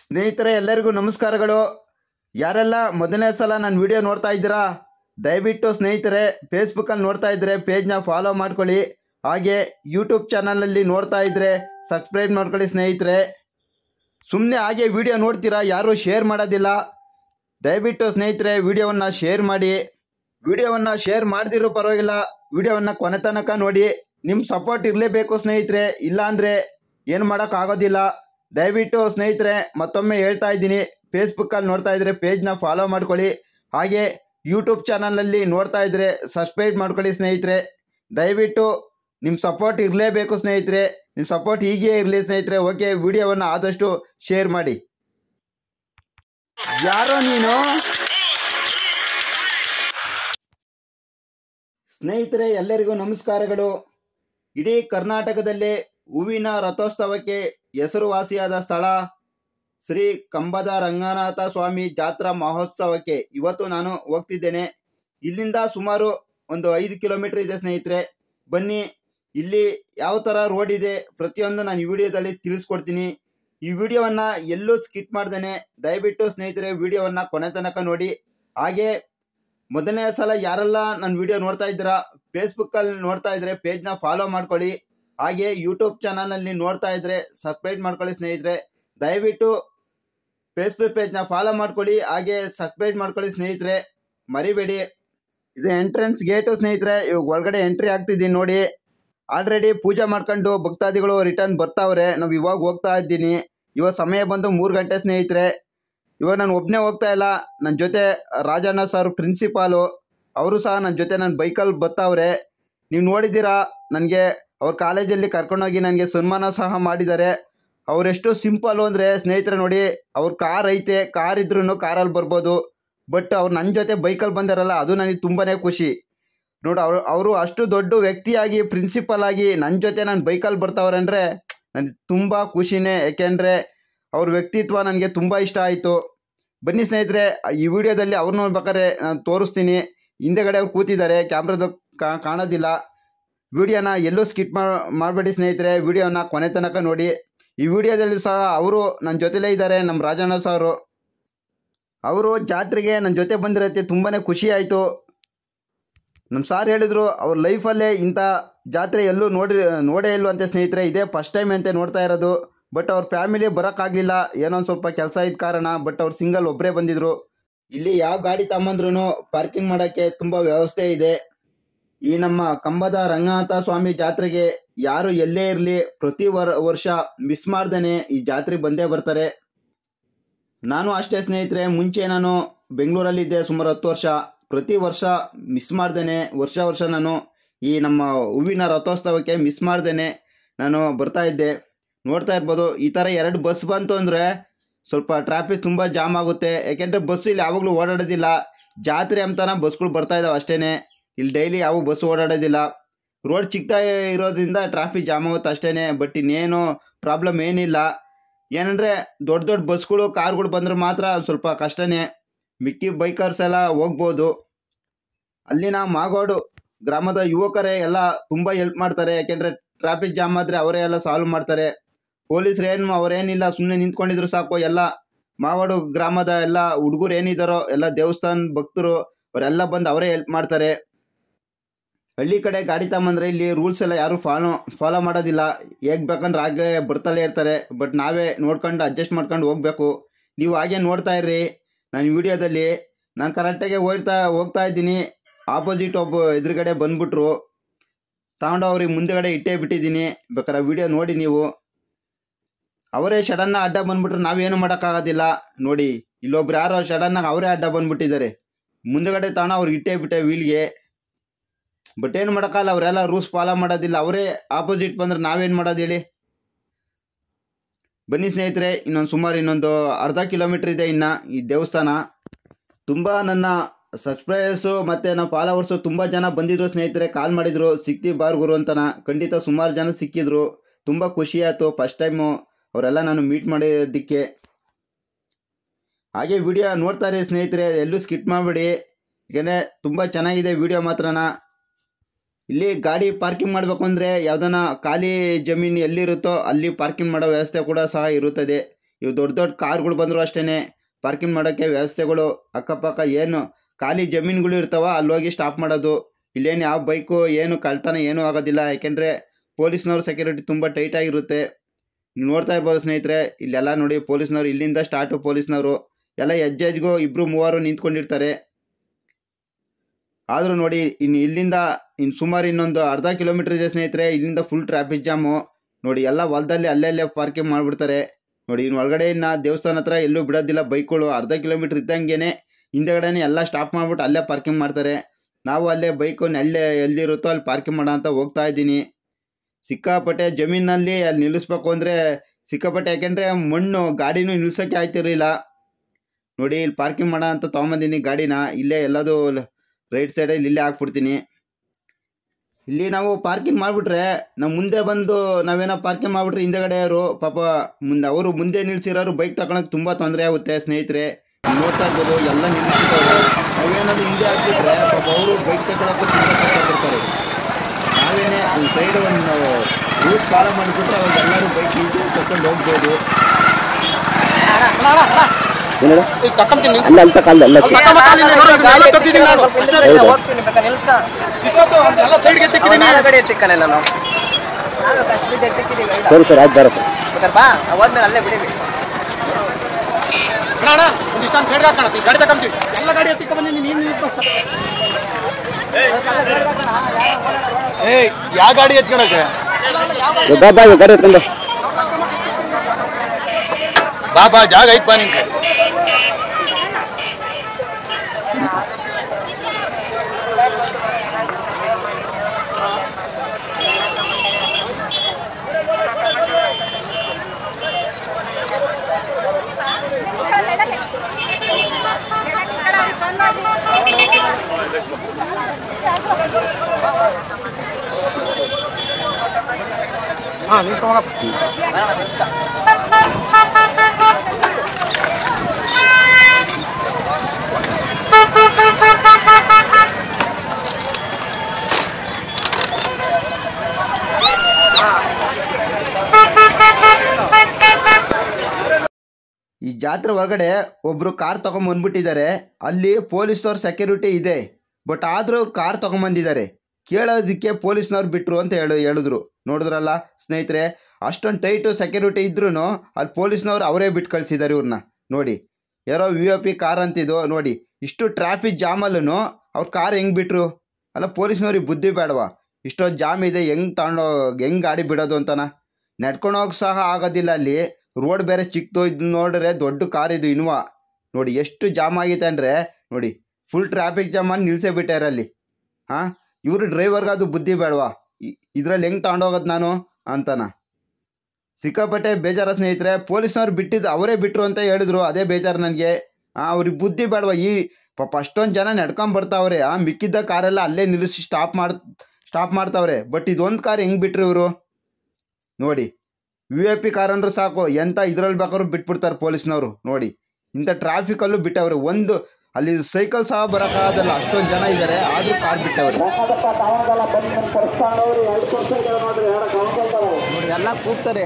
ಸ್ನೇಹಿತರೆ ಎಲ್ಲರಿಗೂ ನಮಸ್ಕಾರಗಳು ಯಾರೆಲ್ಲ ಮೊದಲನೇ ಸಲ ನನ್ನ ವಿಡಿಯೋ ನೋಡ್ತಾ ಇದ್ದೀರಾ ದಯವಿಟ್ಟು ಸ್ನೇಹಿತರೆ ಫೇಸ್ಬುಕ್ಕಲ್ಲಿ ನೋಡ್ತಾ ಇದ್ದರೆ ಪೇಜ್ನ ಫಾಲೋ ಮಾಡ್ಕೊಳ್ಳಿ ಹಾಗೆ ಯೂಟ್ಯೂಬ್ ಚಾನಲಲ್ಲಿ ನೋಡ್ತಾ ಇದ್ದರೆ ಸಬ್ಸ್ಕ್ರೈಬ್ ಮಾಡ್ಕೊಳ್ಳಿ ಸ್ನೇಹಿತರೆ ಸುಮ್ಮನೆ ಹಾಗೆ ವಿಡಿಯೋ ನೋಡ್ತೀರಾ ಯಾರೂ ಶೇರ್ ಮಾಡೋದಿಲ್ಲ ದಯವಿಟ್ಟು ಸ್ನೇಹಿತರೆ ವಿಡಿಯೋವನ್ನು ಶೇರ್ ಮಾಡಿ ವಿಡಿಯೋವನ್ನು ಶೇರ್ ಮಾಡದಿರೋ ಪರವಾಗಿಲ್ಲ ವಿಡಿಯೋವನ್ನು ಕೊನೆ ತನಕ ನೋಡಿ ನಿಮ್ಮ ಸಪೋರ್ಟ್ ಇರಲೇಬೇಕು ಸ್ನೇಹಿತರೆ ಇಲ್ಲಾಂದರೆ ಏನು ಮಾಡೋಕ್ಕಾಗೋದಿಲ್ಲ ದಯವಿಟ್ಟು ಸ್ನೇಹಿತರೆ ಮತ್ತೊಮ್ಮೆ ಹೇಳ್ತಾ ಇದ್ದೀನಿ ಫೇಸ್ಬುಕ್ಕಲ್ಲಿ ನೋಡ್ತಾ ಇದ್ದರೆ ಪೇಜ್ನ ಫಾಲೋ ಮಾಡ್ಕೊಳ್ಳಿ ಹಾಗೆ ಯೂಟ್ಯೂಬ್ ಚಾನಲಲ್ಲಿ ನೋಡ್ತಾ ಇದ್ದರೆ ಸಬ್ಸ್ಕ್ರೈಬ್ ಮಾಡ್ಕೊಳ್ಳಿ ಸ್ನೇಹಿತರೆ ದಯವಿಟ್ಟು ನಿಮ್ಮ ಸಪೋರ್ಟ್ ಇರಲೇಬೇಕು ಸ್ನೇಹಿತರೆ ನಿಮ್ಮ ಸಪೋರ್ಟ್ ಹೀಗೆ ಇರಲಿ ಸ್ನೇಹಿತರೆ ಓಕೆ ವಿಡಿಯೋವನ್ನು ಆದಷ್ಟು ಶೇರ್ ಮಾಡಿ ಯಾರೋ ನೀನು ಸ್ನೇಹಿತರೆ ಎಲ್ಲರಿಗೂ ನಮಸ್ಕಾರಗಳು ಇಡೀ ಕರ್ನಾಟಕದಲ್ಲೇ ಹೂವಿನ ರಥೋತ್ಸವಕ್ಕೆ ಹೆಸರುವಾಸಿಯಾದ ಸ್ಥಳ ಶ್ರೀ ಕಂಬದ ರಂಗನಾಥ ಸ್ವಾಮಿ ಜಾತ್ರಾ ಮಹೋತ್ಸವಕ್ಕೆ ಇವತ್ತು ನಾನು ಹೋಗ್ತಿದ್ದೇನೆ ಇಲ್ಲಿಂದ ಸುಮಾರು ಒಂದು ಐದು ಕಿಲೋಮೀಟರ್ ಇದೆ ಸ್ನೇಹಿತರೆ ಬನ್ನಿ ಇಲ್ಲಿ ಯಾವ ಥರ ರೋಡ್ ಇದೆ ಪ್ರತಿಯೊಂದು ನಾನು ಈ ವಿಡಿಯೋದಲ್ಲಿ ತಿಳಿಸ್ಕೊಡ್ತೀನಿ ಈ ವಿಡಿಯೋವನ್ನು ಎಲ್ಲೂ ಸ್ಕಿಪ್ ಮಾಡ್ದೇನೆ ದಯವಿಟ್ಟು ಸ್ನೇಹಿತರೆ ವಿಡಿಯೋವನ್ನು ಕೊನೆ ತನಕ ನೋಡಿ ಹಾಗೆ ಮೊದಲನೇ ಸಲ ಯಾರೆಲ್ಲ ನನ್ನ ವಿಡಿಯೋ ನೋಡ್ತಾ ಇದ್ದೀರಾ ಫೇಸ್ಬುಕ್ಕಲ್ಲಿ ನೋಡ್ತಾ ಇದ್ದರೆ ಪೇಜ್ನ ಫಾಲೋ ಮಾಡ್ಕೊಳ್ಳಿ ಹಾಗೆ ಯೂಟ್ಯೂಬ್ ಚಾನಲಲ್ಲಿ ನೋಡ್ತಾ ಇದ್ದರೆ ಸಬ್ಸ್ಕ್ರೈಬ್ ಮಾಡ್ಕೊಳ್ಳಿ ಸ್ನೇಹಿತರೆ ದಯವಿಟ್ಟು ಫೇಸ್ಬುಕ್ ಪೇಜ್ನ ಫಾಲೋ ಮಾಡ್ಕೊಳ್ಳಿ ಹಾಗೆ ಸಬ್ಸ್ಕ್ರೈಬ್ ಮಾಡ್ಕೊಳ್ಳಿ ಸ್ನೇಹಿತರೆ ಮರಿಬೇಡಿ ಇದು ಎಂಟ್ರೆನ್ಸ್ ಗೇಟು ಸ್ನೇಹಿತರೆ ಇವಾಗ ಒಳಗಡೆ ಎಂಟ್ರಿ ಆಗ್ತಿದ್ದೀನಿ ನೋಡಿ ಆಲ್ರೆಡಿ ಪೂಜೆ ಮಾಡ್ಕೊಂಡು ಭಕ್ತಾದಿಗಳು ರಿಟರ್ನ್ ಬರ್ತಾವ್ರೆ ನಾವು ಇವಾಗ ಹೋಗ್ತಾ ಇದ್ದೀನಿ ಇವಾಗ ಸಮಯ ಬಂದು ಮೂರು ಗಂಟೆ ಸ್ನೇಹಿತರೆ ಇವಾಗ ನಾನು ಒಬ್ಬನೇ ಹೋಗ್ತಾ ಇಲ್ಲ ನನ್ನ ಜೊತೆ ರಾಜಣ್ಣ ಸರ್ ಪ್ರಿನ್ಸಿಪಾಲು ಅವರು ಸಹ ನನ್ನ ಜೊತೆ ನನ್ನ ಬೈಕಲ್ಲಿ ಬರ್ತಾವ್ರೆ ನೀವು ನೋಡಿದ್ದೀರಾ ನನಗೆ ಅವ್ರ ಕಾಲೇಜಲ್ಲಿ ಕರ್ಕೊಂಡೋಗಿ ನನಗೆ ಸನ್ಮಾನ ಸಹ ಮಾಡಿದ್ದಾರೆ ಅವರೆಷ್ಟು ಸಿಂಪಲ್ಲು ಅಂದರೆ ಸ್ನೇಹಿತರೆ ನೋಡಿ ಅವ್ರ ಕಾರ್ ಐತೆ ಕಾರ್ ಇದ್ರೂ ಕಾರಲ್ಲಿ ಬರ್ಬೋದು ಬಟ್ ಅವ್ರು ನನ್ನ ಜೊತೆ ಬೈಕಲ್ಲಿ ಬಂದಾರಲ್ಲ ಅದು ನನಗೆ ತುಂಬಾ ಖುಷಿ ನೋಡು ಅವರು ಅವರು ಅಷ್ಟು ದೊಡ್ಡ ವ್ಯಕ್ತಿಯಾಗಿ ಪ್ರಿನ್ಸಿಪಲ್ ಆಗಿ ನನ್ನ ಜೊತೆ ನನ್ನ ಬೈಕಲ್ಲಿ ಬರ್ತಾವ್ರೆ ಅಂದರೆ ನನಗೆ ತುಂಬ ಖುಷಿನೇ ಯಾಕೆಂದರೆ ಅವ್ರ ವ್ಯಕ್ತಿತ್ವ ನನಗೆ ತುಂಬ ಇಷ್ಟ ಆಯಿತು ಬನ್ನಿ ಸ್ನೇಹಿತರೆ ಈ ವಿಡಿಯೋದಲ್ಲಿ ಅವ್ರು ನೋಡ್ಬೇಕಾದ್ರೆ ನಾನು ತೋರಿಸ್ತೀನಿ ಹಿಂದೆಗಡೆ ಅವ್ರು ಕೂತಿದ್ದಾರೆ ಕ್ಯಾಮ್ರಾದ ಕಾಣೋದಿಲ್ಲ ವಿಡಿಯೋನ ಎಲ್ಲೂ ಸ್ಕಿಪ್ ಮಾಡಬೇಡಿ ಸ್ನೇಹಿತರೆ ವಿಡಿಯೋನ ಕೊನೆ ತನಕ ನೋಡಿ ಈ ವಿಡಿಯೋದಲ್ಲಿ ಸಹ ಅವರು ನನ್ನ ಜೊತೆಲೇ ಇದ್ದಾರೆ ನಮ್ಮ ರಾಜಣ್ಣ ಸಾರು ಅವರು ಜಾತ್ರೆಗೆ ನನ್ನ ಜೊತೆ ಬಂದಿರತ್ತೆ ತುಂಬಾ ಖುಷಿ ಆಯಿತು ನಮ್ಮ ಸಾರ್ ಹೇಳಿದರು ಅವ್ರ ಲೈಫಲ್ಲೇ ಇಂಥ ಜಾತ್ರೆ ಎಲ್ಲೂ ನೋಡಿ ನೋಡೇ ಇಲ್ವಂತೆ ಸ್ನೇಹಿತರೆ ಇದೇ ಫಸ್ಟ್ ಟೈಮ್ ಅಂತೆ ನೋಡ್ತಾ ಇರೋದು ಬಟ್ ಅವ್ರ ಫ್ಯಾಮಿಲಿ ಬರೋಕ್ಕಾಗಲಿಲ್ಲ ಏನೋ ಒಂದು ಸ್ವಲ್ಪ ಕೆಲಸ ಇದ್ದ ಕಾರಣ ಬಟ್ ಅವ್ರು ಸಿಂಗಲ್ ಒಬ್ಬರೇ ಬಂದಿದ್ರು ಇಲ್ಲಿ ಯಾವ ಗಾಡಿ ತಗೊಂಬಂದ್ರೂ ಪಾರ್ಕಿಂಗ್ ಮಾಡೋಕ್ಕೆ ತುಂಬ ವ್ಯವಸ್ಥೆ ಇದೆ ಈ ನಮ್ಮ ಕಂಬದ ರಂಗನಾಥ ಸ್ವಾಮಿ ಜಾತ್ರೆಗೆ ಯಾರು ಎಲ್ಲೇ ಇರಲಿ ಪ್ರತಿ ವರ್ ವರ್ಷ ಮಿಸ್ ಮಾಡ್ದೇ ಈ ಜಾತ್ರೆಗೆ ಬಂದೇ ಬರ್ತಾರೆ ನಾನು ಅಷ್ಟೇ ಸ್ನೇಹಿತರೆ ಮುಂಚೆ ನಾನು ಬೆಂಗಳೂರಲ್ಲಿದ್ದೆ ಸುಮಾರು ಹತ್ತು ವರ್ಷ ಪ್ರತಿ ವರ್ಷ ಮಿಸ್ ಮಾಡ್ದೇನೆ ವರ್ಷ ವರ್ಷ ನಾನು ಈ ನಮ್ಮ ಹೂವಿನ ರಥೋತ್ಸವಕ್ಕೆ ಮಿಸ್ ಮಾಡ್ದೇನೆ ನಾನು ಬರ್ತಾ ಇದ್ದೆ ನೋಡ್ತಾ ಇರ್ಬೋದು ಈ ಥರ ಎರಡು ಬಸ್ ಬಂತು ಅಂದರೆ ಸ್ವಲ್ಪ ಟ್ರಾಫಿಕ್ ತುಂಬ ಜಾಮ್ ಆಗುತ್ತೆ ಯಾಕೆಂದರೆ ಬಸ್ ಇಲ್ಲಿ ಯಾವಾಗಲೂ ಓಡಾಡೋದಿಲ್ಲ ಜಾತ್ರೆ ಅಂತಾನೆ ಬಸ್ಗಳು ಬರ್ತಾ ಇದ್ದಾವೆ ಅಷ್ಟೇ ಇಲ್ಲಿ ಡೈಲಿ ಯಾವ ಬಸ್ ಓಡಾಡೋದಿಲ್ಲ ರೋಡ್ ಚಿಕ್ಕದ ಇರೋದ್ರಿಂದ ಟ್ರಾಫಿಕ್ ಜಾಮ್ ಆಗುತ್ತೆ ಅಷ್ಟೇ ಬಟ್ ಇನ್ನೇನು ಪ್ರಾಬ್ಲಮ್ ಏನಿಲ್ಲ ಏನಂದರೆ ದೊಡ್ಡ ದೊಡ್ಡ ಬಸ್ಗಳು ಕಾರ್ಗಳು ಬಂದರೆ ಮಾತ್ರ ಸ್ವಲ್ಪ ಕಷ್ಟನೇ ಮಿಕ್ಕಿ ಬೈಕರ್ಸ್ ಎಲ್ಲ ಹೋಗ್ಬೋದು ಅಲ್ಲಿನ ಮಾಗೋಡು ಗ್ರಾಮದ ಯುವಕರೇ ಎಲ್ಲ ತುಂಬ ಹೆಲ್ಪ್ ಮಾಡ್ತಾರೆ ಯಾಕೆಂದರೆ ಟ್ರಾಫಿಕ್ ಜಾಮ್ ಆದರೆ ಅವರೇ ಎಲ್ಲ ಸಾಲ್ವ್ ಮಾಡ್ತಾರೆ ಪೊಲೀಸರು ಏನು ಅವರೇನಿಲ್ಲ ಸುಮ್ಮನೆ ನಿಂತ್ಕೊಂಡಿದ್ರು ಸಾಕು ಎಲ್ಲ ಮಾಗೋಡು ಗ್ರಾಮದ ಎಲ್ಲ ಹುಡುಗರು ಏನಿದ್ದಾರೋ ಎಲ್ಲ ದೇವಸ್ಥಾನ ಭಕ್ತರು ಅವರೆಲ್ಲ ಬಂದು ಅವರೇ ಹೆಲ್ಪ್ ಮಾಡ್ತಾರೆ ಹಳ್ಳಿ ಕಡೆ ಗಾಡಿ ತಗೊಂಬಂದ್ರೆ ಇಲ್ಲಿ ರೂಲ್ಸ್ ಎಲ್ಲ ಯಾರೂ ಫಾಲೋ ಫಾಲೋ ಮಾಡೋದಿಲ್ಲ ಹೇಗೆ ಬೇಕಂದ್ರೆ ಹಾಗೆ ಬರ್ತಲೇ ಇರ್ತಾರೆ ಬಟ್ ನಾವೇ ನೋಡ್ಕೊಂಡು ಅಡ್ಜಸ್ಟ್ ಮಾಡ್ಕೊಂಡು ಹೋಗಬೇಕು ನೀವು ಹಾಗೆ ನೋಡ್ತಾ ಇರ್ರಿ ನಾನು ವಿಡಿಯೋದಲ್ಲಿ ನಾನು ಕರೆಕ್ಟಾಗಿ ಹೋಗ್ತಾ ಹೋಗ್ತಾ ಇದ್ದೀನಿ ಆಪೋಸಿಟ್ ಒಬ್ಬ ಎದುರುಗಡೆ ಬಂದ್ಬಿಟ್ರು ತಗೊಂಡು ಅವ್ರಿಗೆ ಮುಂದೆಗಡೆ ಇಟ್ಟೇ ಬಿಟ್ಟಿದ್ದೀನಿ ಬೇಕಾದ್ರೆ ವಿಡಿಯೋ ನೋಡಿ ನೀವು ಅವರೇ ಸಡನ್ನ ಅಡ್ಡ ಬಂದ್ಬಿಟ್ರೆ ನಾವೇನು ಮಾಡೋಕ್ಕಾಗೋದಿಲ್ಲ ನೋಡಿ ಇಲ್ಲೊಬ್ರು ಯಾರೋ ಸಡನ್ನಾಗಿ ಅವರೇ ಅಡ್ಡ ಬಂದ್ಬಿಟ್ಟಿದ್ದಾರೆ ಮುಂದೆಗಡೆ ತಗೊಂಡು ಅವ್ರಿಗೆ ಇಟ್ಟೇ ಬಿಟ್ಟೆ ವೀಲ್ಗೆ ಬಟ್ ಏನು ಮಾಡೋಕ್ಕಲ್ಲ ಅವರೆಲ್ಲ ರೂಲ್ಸ್ ಫಾಲೋ ಮಾಡೋದಿಲ್ಲ ಅವರೇ ಆಪೋಸಿಟ್ ಬಂದ್ರೆ ನಾವೇನು ಮಾಡೋದು ಹೇಳಿ ಬನ್ನಿ ಸ್ನೇಹಿತರೆ ಇನ್ನೊಂದು ಸುಮಾರು ಇನ್ನೊಂದು ಅರ್ಧ ಕಿಲೋಮೀಟ್ರ್ ಇದೆ ಇನ್ನು ಈ ದೇವಸ್ಥಾನ ತುಂಬ ನನ್ನ ಸಬ್ಸ್ಕ್ರೈಬರ್ಸು ಮತ್ತು ನಮ್ಮ ಫಾಲೋವರ್ಸು ತುಂಬ ಜನ ಬಂದಿದ್ರು ಸ್ನೇಹಿತರೆ ಕಾಲ್ ಮಾಡಿದರು ಸಿಕ್ತಿ ಬಾರ್ ಗುರು ಅಂತನ ಖಂಡಿತ ಸುಮಾರು ಜನ ಸಿಕ್ಕಿದ್ರು ತುಂಬ ಖುಷಿ ಆಯಿತು ಫಸ್ಟ್ ಟೈಮು ಅವರೆಲ್ಲ ನಾನು ಮೀಟ್ ಮಾಡಿದ್ದಕ್ಕೆ ಹಾಗೆ ವಿಡಿಯೋ ನೋಡ್ತಾ ಇರಿ ಸ್ನೇಹಿತರೆ ಎಲ್ಲೂ ಸ್ಕಿಪ್ ಮಾಡಬೇಡಿ ಯಾಕೆಂದರೆ ತುಂಬ ಚೆನ್ನಾಗಿದೆ ವಿಡಿಯೋ ಮಾತ್ರನ ಇಲ್ಲಿ ಗಾಡಿ ಪಾರ್ಕಿಂಗ್ ಮಾಡಬೇಕು ಅಂದರೆ ಯಾವ್ದಾನ ಖಾಲಿ ಜಮೀನು ಎಲ್ಲಿರುತ್ತೋ ಅಲ್ಲಿ ಪಾರ್ಕಿಂಗ್ ಮಾಡೋ ವ್ಯವಸ್ಥೆ ಕೂಡ ಸಹ ಇರುತ್ತದೆ ಇವು ದೊಡ್ಡ ದೊಡ್ಡ ಕಾರ್ಗಳು ಬಂದರೂ ಅಷ್ಟೇ ಪಾರ್ಕಿಂಗ್ ಮಾಡೋಕ್ಕೆ ವ್ಯವಸ್ಥೆಗಳು ಅಕ್ಕಪಕ್ಕ ಏನು ಖಾಲಿ ಜಮೀನುಗಳು ಇರ್ತಾವ ಅಲ್ಲಿ ಹೋಗಿ ಸ್ಟಾಪ್ ಮಾಡೋದು ಇಲ್ಲೇನು ಯಾವ ಬೈಕು ಏನು ಕಳ್ತನ ಏನೂ ಆಗೋದಿಲ್ಲ ಯಾಕೆಂದರೆ ಪೊಲೀಸ್ನವ್ರ ಸೆಕ್ಯೂರಿಟಿ ತುಂಬ ಟೈಟಾಗಿರುತ್ತೆ ನೀವು ನೋಡ್ತಾ ಇರ್ಬೋದು ಸ್ನೇಹಿತರೆ ಇಲ್ಲೆಲ್ಲ ನೋಡಿ ಪೊಲೀಸ್ನವ್ರು ಇಲ್ಲಿಂದ ಸ್ಟಾರ್ಟು ಪೊಲೀಸ್ನವರು ಎಲ್ಲ ಹೆಜ್ಜೆ ಹೆಜ್ಜೆಗೂ ಇಬ್ಬರು ಮೂವರು ನಿಂತ್ಕೊಂಡಿರ್ತಾರೆ ಆದರೂ ನೋಡಿ ಇನ್ನು ಇಲ್ಲಿಂದ ಇನ್ನು ಸುಮಾರು ಇನ್ನೊಂದು ಅರ್ಧ ಕಿಲೋಮೀಟ್ರ್ ಇದೆ ಸ್ನೇಹಿತರೆ ಇಲ್ಲಿಂದ ಫುಲ್ ಟ್ರಾಫಿಕ್ ಜಾಮು ನೋಡಿ ಎಲ್ಲ ಹೊಲದಲ್ಲಿ ಅಲ್ಲಲ್ಲೇ ಪಾರ್ಕಿಂಗ್ ಮಾಡಿಬಿಡ್ತಾರೆ ನೋಡಿ ಇನ್ನು ಒಳಗಡೆ ಇನ್ನು ದೇವಸ್ಥಾನ ಹತ್ರ ಎಲ್ಲೂ ಬಿಡೋದಿಲ್ಲ ಬೈಕ್ಗಳು ಅರ್ಧ ಕಿಲೋಮೀಟ್ರ್ ಇದ್ದಂಗೆ ಹಿಂದೆಗಡೆನೇ ಎಲ್ಲ ಸ್ಟಾಪ್ ಮಾಡಿಬಿಟ್ಟು ಅಲ್ಲೇ ಪಾರ್ಕಿಂಗ್ ಮಾಡ್ತಾರೆ ನಾವು ಅಲ್ಲೇ ಬೈಕು ನೆಳ್ಳೆ ಎಲ್ಲಿರುತ್ತೋ ಅಲ್ಲಿ ಪಾರ್ಕಿಂಗ್ ಮಾಡೋ ಅಂತ ಹೋಗ್ತಾ ಇದ್ದೀನಿ ಸಿಕ್ಕಾಪಟ್ಟೆ ಜಮೀನಲ್ಲಿ ಅಲ್ಲಿ ನಿಲ್ಲಿಸ್ಬೇಕು ಅಂದರೆ ಸಿಕ್ಕಾಪಟ್ಟೆ ಯಾಕೆಂದರೆ ಮಣ್ಣು ಗಾಡಿನೂ ನಿಲ್ಸೋಕ್ಕೆ ಆಯ್ತಿರಲಿಲ್ಲ ನೋಡಿ ಇಲ್ಲಿ ಪಾರ್ಕಿಂಗ್ ಮಾಡೋ ಅಂತ ತೊಗೊಂಬಂದಿನಿ ಗಾಡಿನ ಇಲ್ಲೇ ಎಲ್ಲದು ರೈಟ್ ಸೈಡಲ್ಲಿ ಇಲ್ಲೇ ಹಾಕ್ಬಿಡ್ತೀನಿ ಇಲ್ಲಿ ನಾವು ಪಾರ್ಕಿಂಗ್ ಮಾಡಿಬಿಟ್ರೆ ನಾವು ಮುಂದೆ ಬಂದು ನಾವೇನೋ ಪಾರ್ಕಿಂಗ್ ಮಾಡಿಬಿಟ್ರೆ ಹಿಂದೆಗಡೆಯವರು ಪಾಪ ಮುಂದೆ ಅವರು ಮುಂದೆ ನಿಲ್ಸಿರೋರು ಬೈಕ್ ತಗೊಳಕ್ಕೆ ತುಂಬ ತೊಂದರೆ ಆಗುತ್ತೆ ಸ್ನೇಹಿತರೆ ನೀವು ನೋಡ್ತಾ ಇರ್ಬೋದು ಎಲ್ಲ ನಿಲ್ಲಿಸಿದ್ದಾರೆ ನಾವೇನಾದ್ರು ಹಿಂದೆ ಹಾಕ್ಬಿಟ್ರೆ ಪಾಪ ಅವರು ಬೈಕ್ ತಗೊಳಕ್ಕೂ ತುಂಬ ಕಷ್ಟಪಡ್ತಾರೆ ನಾವೇನೇ ಒಂದು ಸೈಡ್ ಒಂದು ರೂಟ್ ಫಾಲೋ ಮಾಡಿಬಿಟ್ರೆ ಅವಾಗ ಎಲ್ಲರೂ ಬೈಕ್ ನಿಂತು ತಗೊಂಡು ಹೋಗ್ಬೋದು ಅಲ್ಲ ಅಂತ ಕಾಲ ಅಲ್ಲ ಹೋಗ್ತೀನಿ ಬೇಕಾ ನಿಲ್ಸ್ಕ ಗಾಡಿ ಎತ್ತಿಕ್ಕಲ್ಲ ನಾನು ಸರಿ ಸರ್ ಆಯ್ತು ಬರತ್ತೆ ಬೇಕಾದ್ರೆ ಬಾ ಹೋದ್ಮೇಲೆ ಅಲ್ಲೇ ಬಿಡಿವಿ ಯಾವ ಗಾಡಿ ಎತ್ಕೊಳಕ್ಕೆ ಬಾ ಬಾ ಗಾಡಿ ಎತ್ಕೊಂಡು ಬಾ ಬಾ ಜಾಗ ಐತ್ ಬಾ ನಿಂಗೆ ಈ ಜಾತ್ರೆ ಒಳಗಡೆ ಒಬ್ರು ಕಾರ್ ತಗೊಂಬಂದ್ಬಿಟ್ಟಿದ್ದಾರೆ ಅಲ್ಲಿ ಪೊಲೀಸ್ನವ್ರ ಸೆಕ್ಯೂರಿಟಿ ಇದೆ ಬಟ್ ಆದರೂ ಕಾರ್ ತಗೊಂಬಂದಿದ್ದಾರೆ ಕೇಳೋದಕ್ಕೆ ಪೊಲೀಸ್ನವ್ರು ಬಿಟ್ರು ಅಂತ ಹೇಳು ಹೇಳಿದ್ರು ನೋಡಿದ್ರಲ್ಲ ಸ್ನೇಹಿತರೆ ಅಷ್ಟೊಂದು ಟೈಟು ಸೆಕ್ಯೂರಿಟಿ ಇದ್ರೂ ಅಲ್ಲಿ ಪೊಲೀಸ್ನವ್ರು ಅವರೇ ಬಿಟ್ಟು ಕಳಿಸಿದ್ದಾರೆ ಇವ್ರನ್ನ ನೋಡಿ ಯಾರೋ ವಿ ಐ ಪಿ ಕಾರ್ ಅಂತಿದ್ದು ನೋಡಿ ಇಷ್ಟು ಟ್ರಾಫಿಕ್ ಜಾಮಲ್ಲೂ ಅವ್ರ ಕಾರ್ ಹೆಂಗೆ ಬಿಟ್ರು ಅಲ್ಲ ಪೊಲೀಸ್ನವ್ರಿಗೆ ಬುದ್ಧಿ ಬೇಡವಾ ಇಷ್ಟೊಂದು ಜಾಮ್ ಇದೆ ಹೆಂಗೆ ತಗೊಂಡು ಹೆಂಗೆ ಗಾಡಿ ಬಿಡೋದು ಅಂತನ ನಡ್ಕೊಂಡು ಹೋಗಕ್ಕೆ ಸಹ ಆಗೋದಿಲ್ಲ ಅಲ್ಲಿ ರೋಡ್ ಬೇರೆ ಚಿಕ್ಕದು ಇದು ನೋಡಿದ್ರೆ ದೊಡ್ಡ ಕಾರ್ ಇದು ಇನ್ವಾ ನೋಡಿ ಎಷ್ಟು ಜಾಮ್ ಆಗೈತೆ ಅಂದರೆ ನೋಡಿ ಫುಲ್ ಟ್ರಾಫಿಕ್ ಜಾಮ್ ಮಾಡಿ ನಿಲ್ಸೇ ಬಿಟ್ಟಾರೆ ಅಲ್ಲಿ ಹಾಂ ಇವರು ಡ್ರೈವರ್ಗೆ ಅದು ಬುದ್ಧಿ ಬೇಡವಾ ಇದರಲ್ಲಿ ಹೆಂಗೆ ತಗೊಂಡೋಗೋದು ನಾನು ಅಂತಾನ ಸಿಕ್ಕಾಪಟ್ಟೆ ಬೇಜಾರ ಸ್ನೇಹಿತರೆ ಪೊಲೀಸ್ನವ್ರು ಬಿಟ್ಟಿದ್ದು ಅವರೇ ಬಿಟ್ಟರು ಅಂತ ಹೇಳಿದ್ರು ಅದೇ ಬೇಜಾರು ನನಗೆ ಅವ್ರಿಗೆ ಬುದ್ಧಿ ಬೇಡವಾ ಈ ಪಾಪ ಅಷ್ಟೊಂದು ಜನ ನಡ್ಕೊಂಡ್ ಬರ್ತಾವ್ರೆ ಆ ಮಿಕ್ಕಿದ್ದ ಕಾರೆಲ್ಲ ಅಲ್ಲೇ ನಿಲ್ಲಿಸಿ ಸ್ಟಾಪ್ ಮಾಡ್ ಸ್ಟಾಪ್ ಮಾಡ್ತಾವ್ರೆ ಬಟ್ ಇದೊಂದು ಕಾರ್ ಹೆಂಗೆ ಬಿಟ್ರು ಇವರು ನೋಡಿ ವಿ ಐ ಪಿ ಕಾರ್ ಅಂದ್ರೂ ಸಾಕು ಎಂಥ ಇದ್ರಲ್ಲಿ ಬೇಕಾದ್ರೂ ಬಿಟ್ಬಿಡ್ತಾರೆ ಪೊಲೀಸ್ನವರು ನೋಡಿ ಇಂಥ ಟ್ರಾಫಿಕಲ್ಲೂ ಬಿಟ್ಟವ್ರೆ ಒಂದು ಅಲ್ಲಿ ಸೈಕಲ್ ಸಹ ಬರೋಕ್ಕಾಗಲ್ಲ ಅಷ್ಟೊಂದು ಜನ ಇದ್ದಾರೆ ಆದರೂ ಕಾರ್ ಬಿಟ್ಟವ್ರೆ ನೋಡಿ ಎಲ್ಲ ಕೂಗ್ತಾರೆ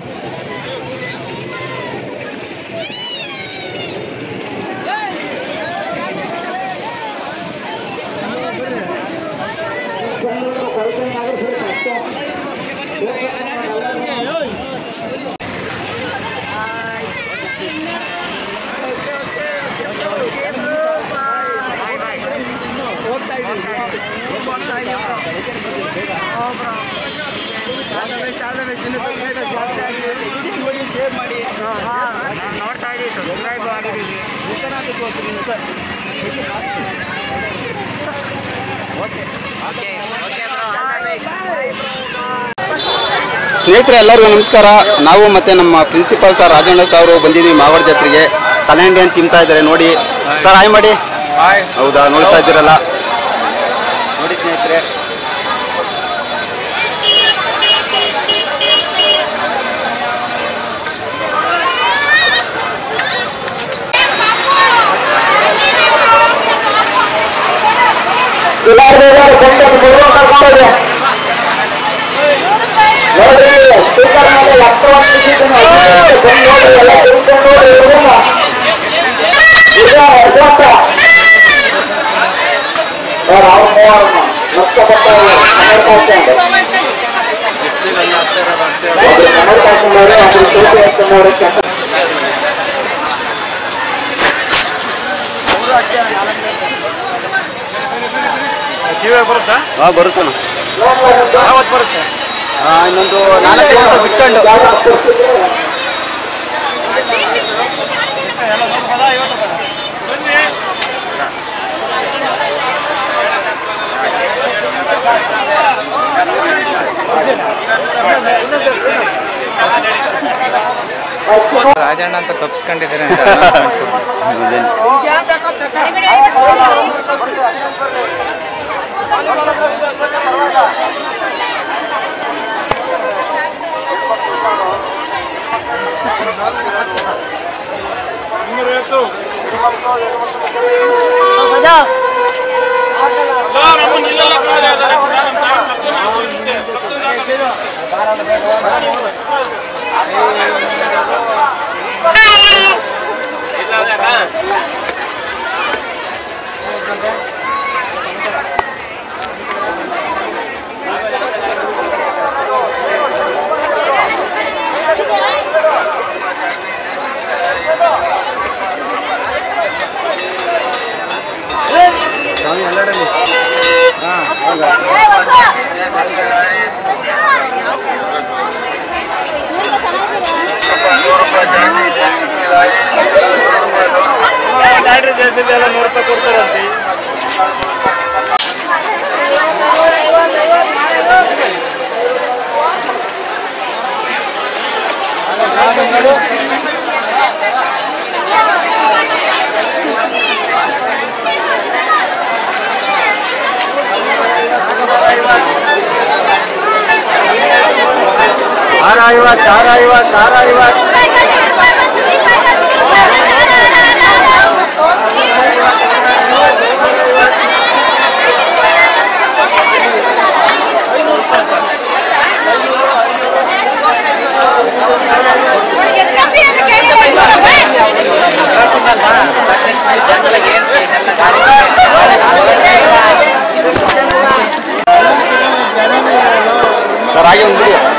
ಸ್ನೇಹಿತರೆ ಎಲ್ಲರಿಗೂ ನಮಸ್ಕಾರ ನಾವು ಮತ್ತೆ ನಮ್ಮ ಪ್ರಿನ್ಸಿಪಾಲ್ ಸರ್ ರಾಜಣ್ಣ ಸರ್ ಅವರು ಬಂದಿದ್ದೀವಿ ಮಾವಡ ಜಾತ್ರೆಗೆ ಕಲ್ಯಾಂಡಿ ಅಂತ ತಿಂತಾ ಇದ್ದಾರೆ ನೋಡಿ ಸರ್ ಹಾಯ್ ಮಾಡಿ ಹೌದಾ ನೋಡ್ತಾ ಇದ್ದೀರಲ್ಲ ನೋಡಿ ಸ್ನೇಹಿತರೆ ಕಿವಿ ಬರುತ್ತಾ ಹಾ ಬರುತ್ತಣ್ಣ ಯಾವತ್ತು ಬರುತ್ತೆ ಹಾ ಇನ್ನೊಂದು ನಾಲ್ಕು ದಿವಸ ಬಿಟ್ಕೊಂಡು ರಾಜಣ್ಣ ಅಂತ ತಪ್ಪಿಸ್ಕೊಂಡಿದ್ದಾರೆ ಅಂತ ಗಾಡಿ ಜೇಸಿಬಿ ಎಲ್ಲ ನೂರು ರೂಪಾಯಿ ಕೊಡ್ತಾರಂತೆ ಆರ ಐವತ್ತು ಆರ ಐವತ್ತು ಆರ ಐವತ್ತು ಸರ್ ಹಾಗೆ ಒಂದು ಬಿಡಿ